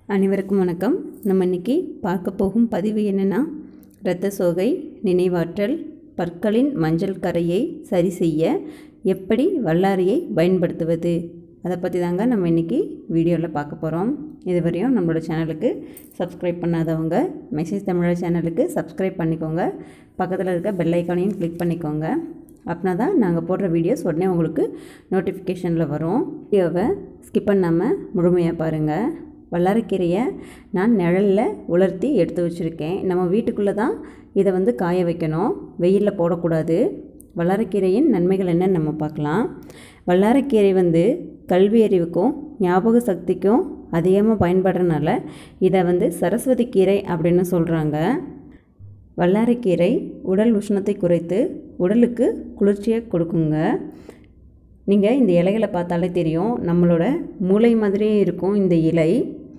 அனைவருக்கும் வணக்கம் நம்ம இன்னைக்கு பார்க்க போகும் பதிவு என்னென்னா இரத்த சோகை நினைவாற்றல் பற்களின் மஞ்சள் கரையை சரி செய்ய எப்படி வல்லாரையை பயன்படுத்துவது அதை பற்றி தாங்க நம்ம இன்றைக்கி வீடியோவில் பார்க்க போகிறோம் இதுவரையும் நம்மளோட சேனலுக்கு சப்ஸ்கிரைப் பண்ணாதவங்க மெசேஜ் தமிழா சேனலுக்கு சப்ஸ்கிரைப் பண்ணிக்கோங்க பக்கத்தில் இருக்க பெல் ஐக்கானையும் கிளிக் பண்ணிக்கோங்க அப்படின்னா தான் நாங்கள் போடுற வீடியோஸ் உடனே உங்களுக்கு நோட்டிஃபிகேஷனில் வரும் வீடியோவை ஸ்கிப் பண்ணாமல் முழுமையாக பாருங்கள் வல்லாரைக்கீரையை நான் நிழலில் உலர்த்தி எடுத்து வச்சுருக்கேன் நம்ம வீட்டுக்குள்ளே தான் இதை வந்து காய வைக்கணும் வெயிலில் போடக்கூடாது வல்லாரைக்கீரையின் நன்மைகள் என்னன்னு நம்ம பார்க்கலாம் வல்லாரைக்கீரை வந்து கல்வி அறிவுக்கும் ஞாபக சக்திக்கும் அதிகமாக பயன்படுறதுனால இதை வந்து சரஸ்வதி கீரை அப்படின்னு சொல்கிறாங்க வல்லாரைக்கீரை உடல் உஷ்ணத்தை குறைத்து உடலுக்கு குளிர்ச்சியை கொடுக்குங்க நீங்கள் இந்த இலைகளை பார்த்தாலே தெரியும் நம்மளோட மூளை மாதிரியே இருக்கும் இந்த இலை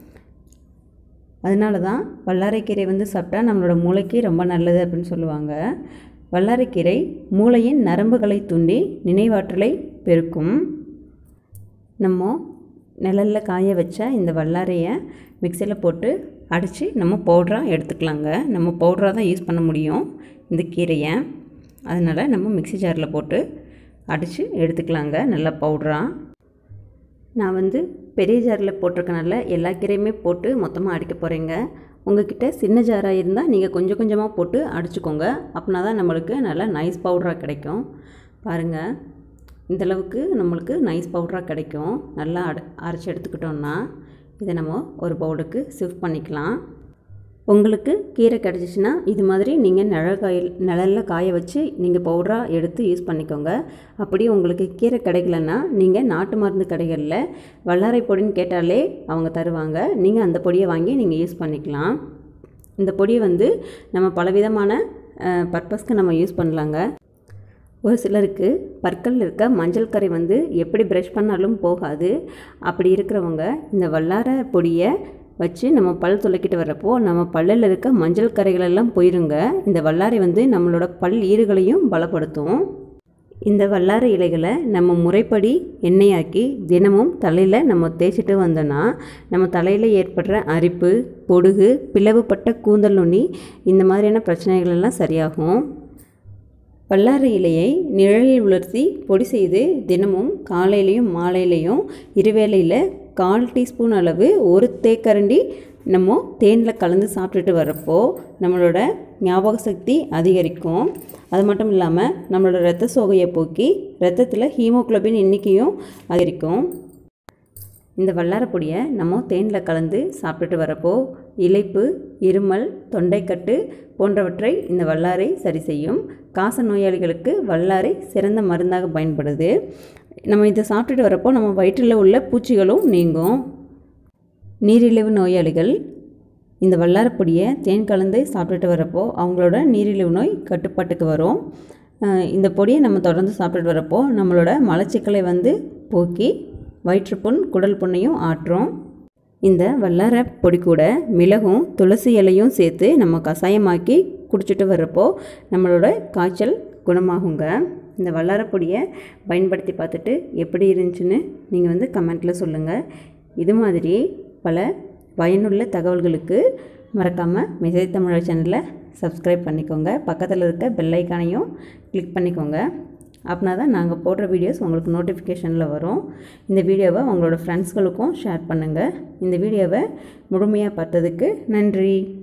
அதனால தான் வல்லாரைக்கீரை வந்து சாப்பிட்டா நம்மளோட மூளைக்கு ரொம்ப நல்லது அப்படின்னு சொல்லுவாங்க வல்லாரைக்கீரை மூளையின் நரம்புகளை தூண்டி நினைவாற்றலை பெருக்கும் நம்ம நிழலில் காய வச்ச இந்த வல்லாரையை மிக்சியில் போட்டு அடித்து நம்ம பவுட்ராக எடுத்துக்கலாங்க நம்ம பவுட்ராக தான் யூஸ் பண்ண முடியும் இந்த கீரையை அதனால் நம்ம மிக்சி ஜாரில் போட்டு அடித்து எடுத்துக்கலாங்க நல்லா பவுட்ராக நான் வந்து பெரிய ஜாரில் போட்டிருக்கனால எல்லா கீரையுமே போட்டு மொத்தமாக அடிக்க போகிறேங்க உங்ககிட்ட சின்ன ஜாராக இருந்தால் நீங்கள் கொஞ்சம் கொஞ்சமாக போட்டு அடிச்சுக்கோங்க அப்படின்னா தான் நம்மளுக்கு நல்லா நைஸ் பவுடராக கிடைக்கும் பாருங்கள் இந்தளவுக்கு நம்மளுக்கு நைஸ் பவுடராக கிடைக்கும் நல்லா அட அரைச்சி எடுத்துக்கிட்டோம்னா இதை நம்ம ஒரு பவுலுக்கு ஷிஃப்ட் பண்ணிக்கலாம் உங்களுக்கு கீரை கிடச்சிச்சின்னா இது மாதிரி நீங்கள் நிழல் காய நிழலில் காய வச்சு நீங்கள் பவுடராக எடுத்து யூஸ் பண்ணிக்கோங்க அப்படி உங்களுக்கு கீரை கிடைக்கலன்னா நீங்கள் நாட்டு மருந்து கடைகளில் வல்லாரை பொடின்னு கேட்டாலே அவங்க தருவாங்க நீங்கள் அந்த பொடியை வாங்கி நீங்கள் யூஸ் பண்ணிக்கலாம் இந்த பொடியை வந்து நம்ம பலவிதமான பர்பஸ்க்கு நம்ம யூஸ் பண்ணலாங்க ஒரு சிலருக்கு பற்கள் இருக்க மஞ்சள் கரை வந்து எப்படி ப்ரஷ் பண்ணாலும் போகாது அப்படி இருக்கிறவங்க இந்த வல்லார பொடியை வச்சு நம்ம பல் துளைக்கிட்டு வரப்போ நம்ம பல்லில் இருக்க மஞ்சள் கரைகளெல்லாம் போயிருங்க இந்த வல்லாரை வந்து நம்மளோட பல் ஈறுகளையும் பலப்படுத்தும் இந்த வல்லார இலைகளை நம்ம முறைப்படி எண்ணெயாக்கி தினமும் தலையில் நம்ம தேய்ச்சிட்டு வந்தோன்னா நம்ம தலையில் ஏற்படுற அரிப்பு பொடுகு பிளவுபட்ட கூந்தல் நுனி இந்த மாதிரியான பிரச்சனைகள் எல்லாம் சரியாகும் வல்லாரை இலையை நிழலில் உலர்த்தி பொடி செய்து தினமும் காலையிலையும் மாலையிலையும் இருவேளையில் கால் டீஸ்பூன் அளவு ஒரு தேக்கரண்டி நம்ம தேனில் கலந்து சாப்பிட்டுட்டு வரப்போ நம்மளோட ஞாபக சக்தி அதிகரிக்கும் அது மட்டும் இல்லாமல் நம்மளோட இரத்த சோகையை போக்கி ரத்தத்தில் ஹீமோக்ளோபின் எண்ணிக்கையும் அதிகரிக்கும் இந்த வல்லாரப்பொடியை நம்ம தேனில் கலந்து சாப்பிட்டுட்டு வரப்போ இலைப்பு இருமல் தொண்டைக்கட்டு போன்றவற்றை இந்த வல்லாரை சரி செய்யும் காச நோயாளிகளுக்கு வல்லாரை சிறந்த மருந்தாக பயன்படுது நம்ம இதை சாப்பிட்டுட்டு வரப்போ நம்ம வயிற்றில் உள்ள பூச்சிகளும் நீங்கும் நீரிழிவு நோயாளிகள் இந்த வல்லாரப்பொடியை தேன் கலந்து சாப்பிட்டுட்டு வரப்போ அவங்களோட நீரிழிவு நோய் கட்டுப்பாட்டுக்கு வரும் இந்த பொடியை நம்ம தொடர்ந்து சாப்பிட்டுட்டு வரப்போ நம்மளோட மலச்சிக்கலை வந்து போக்கி வயிற்றுப்புண் குடல் புண்ணையும் ஆற்றும் இந்த வல்லார பொடி கூட மிளகும் துளசி இலையும் சேர்த்து நம்ம கஷாயமாக்கி குடிச்சிட்டு வர்றப்போ நம்மளோட காய்ச்சல் குணமாகுங்க இந்த வல்லார பொடியை பயன்படுத்தி பார்த்துட்டு எப்படி இருந்துச்சுன்னு நீங்கள் வந்து கமெண்ட்டில் சொல்லுங்கள் இது மாதிரி பல பயனுள்ள தகவல்களுக்கு மறக்காமல் மெசேஜ் தமிழர் சேனலை சப்ஸ்கிரைப் பண்ணிக்கோங்க பக்கத்தில் இருக்க பெல் ஐக்கானையும் கிளிக் பண்ணிக்கோங்க அப்படின்னா தான் நாங்கள் போடுற வீடியோஸ் உங்களுக்கு நோட்டிஃபிகேஷனில் வரும் இந்த வீடியோவை உங்களோட ஃப்ரெண்ட்ஸ்களுக்கும் ஷேர் பண்ணுங்கள் இந்த வீடியோவை முழுமையாக பார்த்ததுக்கு நன்றி